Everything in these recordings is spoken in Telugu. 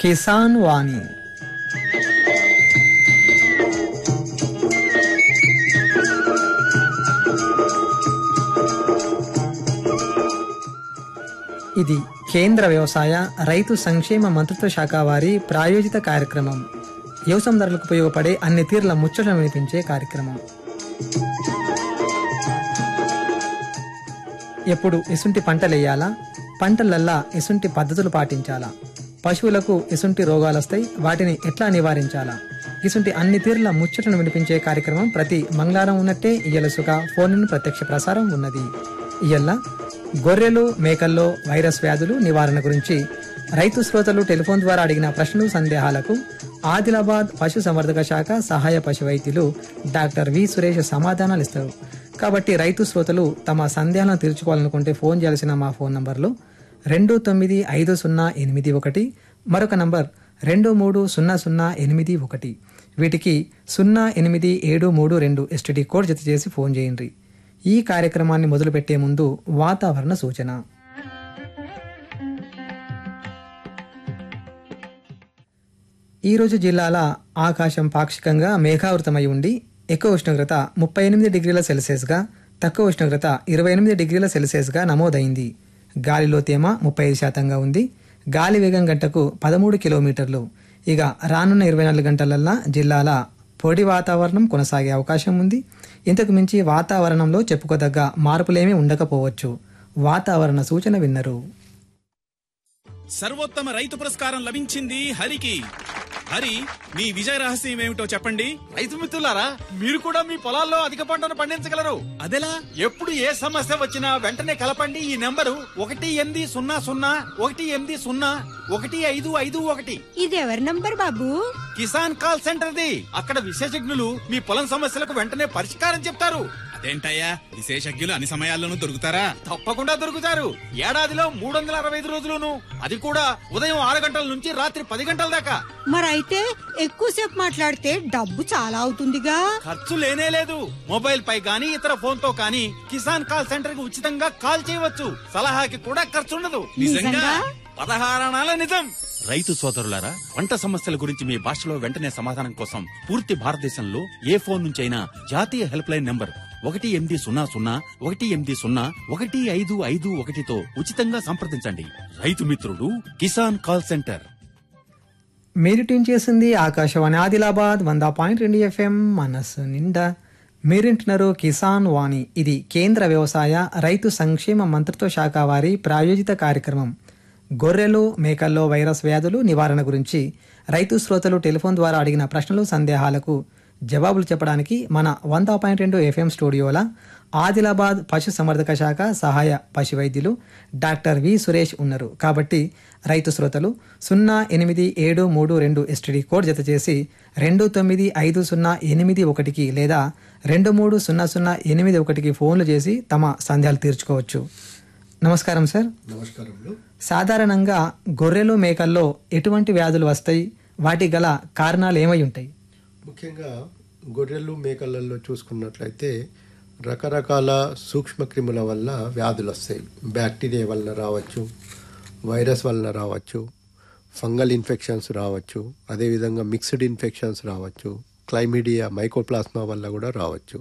కిసాన్ వాణి ఇది కేంద్ర వ్యవసాయ రైతు సంక్షేమ మంత్రిత్వ శాఖ వారి ప్రాయోజిత కార్యక్రమం వ్యవసాయదారులకు ఉపయోగపడే అన్ని తీర్ల ముచ్చటను వినిపించే కార్యక్రమం ఎప్పుడు ఇసుంటి పంటలేయాలా పంటలల్లా ఇసుంటి పద్ధతులు పాటించాలా పశువులకు ఇసుంటి రోగాలు వస్తాయి వాటిని ఎట్లా నివారించాలా ఇసుంటి అన్ని తీర్ల ముచ్చటను వినిపించే కార్యక్రమం ప్రతి మంగళవారం ఉన్నట్టే ఇయ్యలసుగా ఫోన్ ప్రత్యక్ష ప్రసారం ఉన్నది ఇయ్యల్ల గొర్రెలు మేకల్లో వైరస్ వ్యాధులు నివారణ గురించి రైతు శ్రోతలు టెలిఫోన్ ద్వారా అడిగిన ప్రశ్నలు సందేహాలకు ఆదిలాబాద్ పశు సంవర్ధక శాఖ సహాయ పశు వైద్యులు డాక్టర్ వి సురేష్ సమాధానాలు ఇస్తారు కాబట్టి రైతు శ్రోతలు తమ సందేహాలను తీర్చుకోవాలనుకుంటే ఫోన్ చేయాల్సిన మా ఫోన్ నంబర్లు రెండు తొమ్మిది ఐదు సున్నా ఎనిమిది ఒకటి మరొక నంబర్ రెండు మూడు సున్నా సున్నా ఎనిమిది ఒకటి వీటికి సున్నా ఎనిమిది ఏడు మూడు రెండు ఎస్టీడీ కోడ్ జత చేసి ఫోన్ చేయండి ఈ కార్యక్రమాన్ని మొదలుపెట్టే ముందు వాతావరణ సూచన ఈరోజు జిల్లాల ఆకాశం పాక్షికంగా మేఘావృతమై ఉండి ఎక్కువ ఉష్ణోగ్రత ముప్పై ఎనిమిది డిగ్రీల సెల్సియస్గా తక్కువ ఉష్ణోగ్రత ఇరవై ఎనిమిది డిగ్రీల సెల్సియస్గా నమోదైంది గాలిలో తేమ ముప్పై ఐదు శాతంగా ఉంది గాలి వేగం గంటకు పదమూడు కిలోమీటర్లు ఇక రానున్న ఇరవై నాలుగు గంటలల్లా జిల్లాల పొడి వాతావరణం కొనసాగే అవకాశం ఉంది ఇంతకు మించి వాతావరణంలో చెప్పుకోదగ్గ మార్పులేమీ ఉండకపోవచ్చు వాతావరణ సూచన విన్నరు సర్వోత్తమ రైతు పురస్కారం లభించింది హరికి హరి మీ విజయ రహస్యం ఏమిటో చెప్పండి రైతు మిత్రులారా మీరు కూడా మీ పొలాల్లో అధిక పంటను పండించగలరు అదెలా ఎప్పుడు ఏ సమస్య వచ్చినా వెంటనే కలపండి ఈ నెంబరు ఒకటి ఎనిమిది సున్నా సున్నా ఒకటి ఎనిమిది సున్నా ఒకటి ఐదు ఐదు ఒకటి ఇది ఎవరి నంబర్ బాబు కిసాన్ కాల్ సెంటర్ది అక్కడ విశేషజ్ఞులు మీ పొలం సమస్యలకు వెంటనే పరిష్కారం చెప్తారు అదేంటయ్యా విశేషజ్ఞులు అన్ని సమయాల్లోనూ దొరుకుతారా తప్పకుండా దొరుకుతారు ఏడాదిలో మూడు వందల అరవై ఐదు రోజులును అది కూడా ఉదయం ఆరు గంటల నుంచి రాత్రి పది గంటల దాకా మరైతే ఎక్కువసేపు మాట్లాడితే డబ్బు చాలా అవుతుందిగా ఖర్చు లేనే లేదు మొబైల్ పై గానీ ఇతర ఫోన్ తో కానీ కిసాన్ కాల్ సెంటర్ కి ఉచితంగా కాల్ చేయవచ్చు సలహాకి కూడా ఖర్చు ఉండదు నిజంగా? పదహారణాల నిజం రైతు సోదరులారా పంట సమస్యల గురించి మీ భాషలో వెంటనే సమాధానం కోసం పూర్తి భారతదేశంలో ఏ ఫోన్ నుంచైనా జాతీయ హెల్ప్ లైన్ నంబర్ ఒకటి ఎనిమిది సున్నా సున్నా ఒకటి ఎనిమిది సున్నా ఒకటి ఐదు ఐదు ఒకటితో ఉచితంగా సంప్రదించండి రైతు మిత్రుడు కిసాన్ కాల్ సెంటర్ మీరు ట్యూన్ చేసింది ఆకాశవాణి ఆదిలాబాద్ వంద పాయింట్ రెండు ఎఫ్ఎం మనస్సు నిండా మీరింటున్నారు కిసాన్ వాణి ఇది కేంద్ర వ్యవసాయ రైతు సంక్షేమ మంత్రిత్వ శాఖ వారి ప్రాయోజిత కార్యక్రమం గొర్రెలు మేకల్లో వైరస్ వ్యాధులు నివారణ గురించి రైతు శ్రోతలు టెలిఫోన్ ద్వారా అడిగిన ప్రశ్నలు సందేహాలకు జవాబులు చెప్పడానికి మన వంద పాయింట్ రెండు ఎఫ్ఎం స్టూడియోల ఆదిలాబాద్ పశు సంవర్ధక శాఖ సహాయ పశు వైద్యులు డాక్టర్ వి సురేష్ ఉన్నారు కాబట్టి రైతు శ్రోతలు సున్నా ఎనిమిది ఏడు మూడు రెండు ఎస్టీడీ కోడ్ జత చేసి రెండు తొమ్మిది ఐదు సున్నా ఎనిమిది ఒకటికి లేదా రెండు మూడు సున్నా సున్నా ఎనిమిది ఒకటికి ఫోన్లు చేసి తమ సందేహాలు తీర్చుకోవచ్చు నమస్కారం సార్ నమస్కారములు సాధారణంగా గొర్రెలు మేకల్లో ఎటువంటి వ్యాధులు వస్తాయి వాటి గల కారణాలు ఏమై ఉంటాయి ముఖ్యంగా గొర్రెలు మేకలలో చూసుకున్నట్లయితే రకరకాల సూక్ష్మక్రిముల వల్ల వ్యాధులు వస్తాయి బ్యాక్టీరియా వలన రావచ్చు వైరస్ వలన రావచ్చు ఫంగల్ ఇన్ఫెక్షన్స్ రావచ్చు అదేవిధంగా మిక్స్డ్ ఇన్ఫెక్షన్స్ రావచ్చు క్లైమిడియా మైకోప్లాస్మా వల్ల కూడా రావచ్చు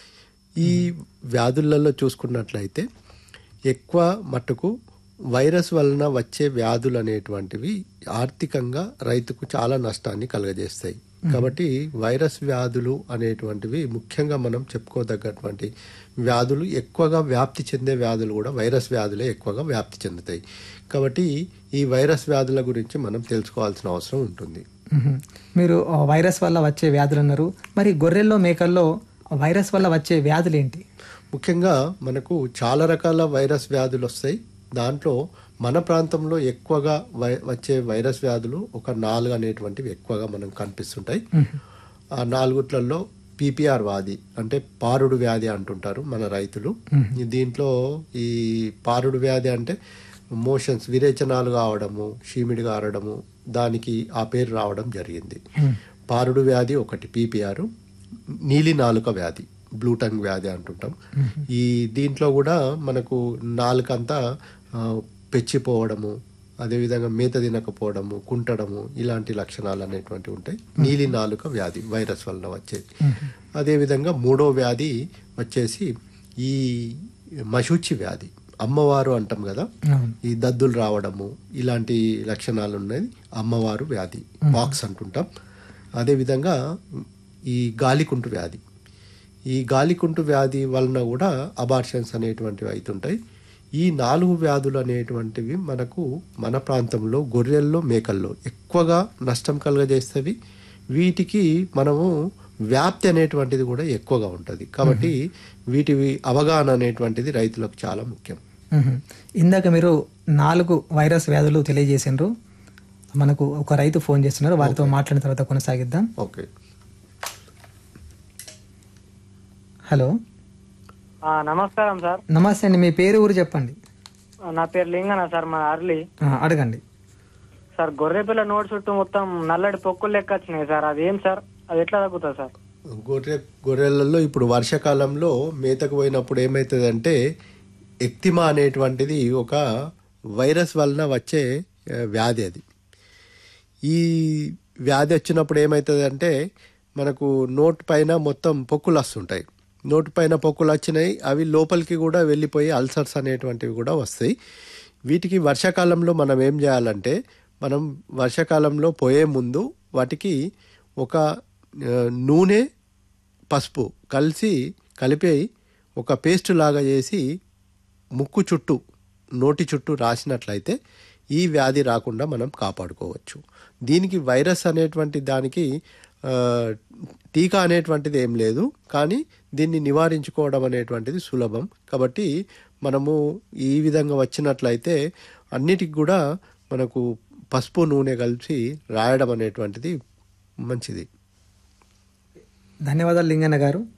ఈ వ్యాధులలో చూసుకున్నట్లయితే ఎక్కువ మట్టుకు వైరస్ వలన వచ్చే వ్యాధులు అనేటువంటివి ఆర్థికంగా రైతుకు చాలా నష్టాన్ని కలుగజేస్తాయి కాబట్టి వైరస్ వ్యాధులు అనేటువంటివి ముఖ్యంగా మనం చెప్పుకోదగ్గటువంటి వ్యాధులు ఎక్కువగా వ్యాప్తి చెందే వ్యాధులు కూడా వైరస్ వ్యాధులే ఎక్కువగా వ్యాప్తి చెందుతాయి కాబట్టి ఈ వైరస్ వ్యాధుల గురించి మనం తెలుసుకోవాల్సిన అవసరం ఉంటుంది మ్మ్. మీరు ఆ, వైరస్ వల్ల వచ్చే వ్యాధులు అన్నారు మరి గొర్రెల్లో మేకల్లో వైరస్ వల్ల వచ్చే వ్యాధులు ఏంటి ముఖ్యంగా మనకు చాలా రకాల వైరస్ వ్యాధులు వస్తాయి దాంట్లో మన ప్రాంతంలో ఎక్కువగా వై- వచ్చే వైరస్ వ్యాధులు ఒక నాలుగు అనేటువంటివి ఎక్కువగా మనం కనిపిస్తుంటాయి ఆ నాలుగుట్లలో పీపీఆర్ వ్యాధి అంటే పారుడు వ్యాధి అంటుంటారు మన రైతులు ఈ దీంట్లో ఈ పారుడు వ్యాధి అంటే మోషన్స్ విరేచనాలు కావడము షీమిడి కారడము దానికి ఆ పేరు రావడం జరిగింది పారుడు వ్యాధి ఒకటి పీపీఆర్ నీలి నాలుక వ్యాధి బ్లూ టంగ్ వ్యాధి అంటుంటాం ఈ దీంట్లో కూడా మనకు నాలుకంతా ఆ, పెచ్చిపోవడము అదేవిధంగా మేత తినకపోవడము కుంటడము ఇలాంటి లక్షణాలు అనేటువంటివి ఉంటాయి నీలి నాలుక వ్యాధి వైరస్ వలన వచ్చేది అదేవిధంగా మూడో వ్యాధి వచ్చేసి ఈ మశూచి వ్యాధి అమ్మవారు అంటాం కదా అవును. ఈ దద్దులు రావడము ఇలాంటి లక్షణాలు ఉన్నాయి అమ్మవారు వ్యాధి బాక్స్ అంటుంటాం అదేవిధంగా ఈ గాలికుంటు వ్యాధి ఈ గాలికుంటు వ్యాధి వలన కూడా అబార్షన్స్ అనేటువంటివి అవుతుంటాయి ఈ నాలుగు వ్యాధులు అనేటువంటివి మనకు మన ప్రాంతంలో గొర్రెల్లో మేకల్లో ఎక్కువగా నష్టం కలుగజేస్తవి వీటికి మనము వ్యాప్తి అనేటువంటిది కూడా ఎక్కువగా ఉంటుంది కాబట్టి వీటి అవగాహన అనేటువంటిది రైతులకు చాలా ముఖ్యం మ్మ్. ఇందాక మీరు నాలుగు వైరస్ వ్యాధులు తెలియజేసిండ్రు మనకు ఒక రైతు ఫోన్ చేస్తున్నారు వారితో మాట్లాడిన తర్వాత కొనసాగిద్దాం ఓకే హలో ఆ, నమస్కారం సార్ నమస్తే అండి మీ పేరు ఊరు చెప్పండి నా పేరు లింగన సార్ మా అర్లీ ఆ, అడగండి సార్ గొర్రె పిల్ల నోటి చుట్టూ మొత్తం నల్లటి పొక్కులు లెక్క వచ్చినాయి సార్ అది ఏం సార్ అది ఎట్లా తగ్గుతుంది సార్ గొర్రె గొర్రెలలో ఇప్పుడు వర్షాకాలంలో మేతకు పోయినప్పుడు ఏమవుతుందంటే ఎక్తిమా అనేటువంటిది ఒక వైరస్ వలన వచ్చే ఆ, వ్యాధి అది ఈ వ్యాధి వచ్చినప్పుడు ఏమవుతుందంటే మనకు నోటి పైన మొత్తం పొక్కులు వస్తుంటాయి నోటి పైన పొక్కులు వచ్చినాయి అవి లోపలికి కూడా వెళ్ళిపోయి అల్సర్స్ అనేటువంటివి కూడా వస్తాయి వీటికి వర్షాకాలంలో మనం ఏం చేయాలంటే మనం వర్షాకాలంలో పోయే ముందు వాటికి ఒక ఆ, నూనె పసుపు కలిసి కలిపి ఒక పేస్ట్ లాగా చేసి ముక్కు చుట్టూ నోటి చుట్టూ రాసినట్లయితే ఈ వ్యాధి రాకుండా మనం కాపాడుకోవచ్చు దీనికి వైరస్ అనేటువంటి దానికి ఆ, టీకా అనేటువంటిది ఏం లేదు కానీ దీన్ని నివారించుకోవడం అనేటువంటిది సులభం కాబట్టి మనము ఈ విధంగా వచ్చినట్లయితే అన్నిటికి కూడా మనకు పసుపు నూనె కలిసి రాయడం అనేటువంటిది మంచిది ధన్యవాదాలు లింగన్న గారు